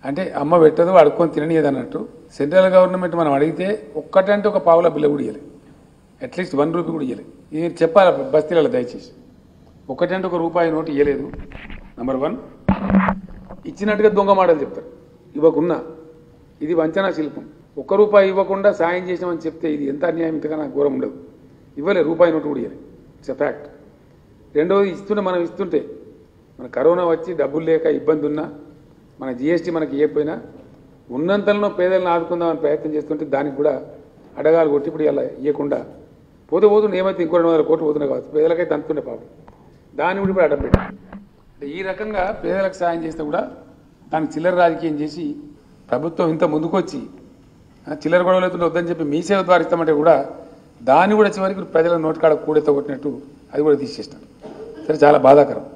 అంటే అమ్మ పెట్టదు అడుక్కొని తిననీయదు అన్నట్టు సెంట్రల్ గవర్నమెంట్ మనం అడిగితే ఒక్కటంటే ఒక పావుల బిల్ల కూడా ఇవ్వలేదు అట్లీస్ట్ వన్ రూపీ కూడా ఇవ్వలేదు ఇది చెప్పాలి బస్తీలలో దయచేసి ఒకటంటే ఒక రూపాయి నోటు ఇవ్వలేదు నంబర్ వన్ ఇచ్చినట్టుగా దొంగ మాటలు చెప్తారు ఇవ్వకున్నా ఇది వంచనా శిల్పం ఒక్క రూపాయి ఇవ్వకుండా సాయం చేసినామని చెప్తే ఇది ఎంత అన్యాయం ఇంతగా నాకు ఘోరం ఉండదు ఇవ్వలే రూపాయి నోటు కూడా ఇవ్వలే ఇట్స్ ఎ ఫ్యాక్ట్ రెండవది ఇస్తుంటే మనం ఇస్తుంటే మన కరోనా వచ్చి డబ్బులు లేక ఇబ్బంది ఉన్నా మన జిఎస్టీ మనకి ఇవ్వకపోయినా ఉన్నంతలో పేదలను ఆదుకుందామని ప్రయత్నం చేస్తుంటే దానికి కూడా అడగాలు కొట్టి ఇప్పుడు ఇలా ఇవ్వకుండా పోతే పోతుండే ఏమైతే ఇంకో రెండు వందల కోట్లు పోతున్నాయి కావచ్చు పేదలకైతే అంతుండే పాపం దాన్ని కూడా ఇప్పుడు అడ్డం పెట్టారు అంటే ఈ రకంగా పేదలకు సాయం చేస్తే కూడా దానికి చిల్లర రాజకీయం చేసి ప్రభుత్వం ఇంత ముందుకొచ్చి ఆ, చిల్లర గొడవలు అవుతుంటే వద్దని చెప్పి మీ సేవ ద్వారా ఇస్తామంటే కూడా దాన్ని కూడా చివరికి ప్రజల నోటికాడ కూడెత్త కొట్టినట్టు అది కూడా తీసేసినారు సరే చాలా బాధాకరం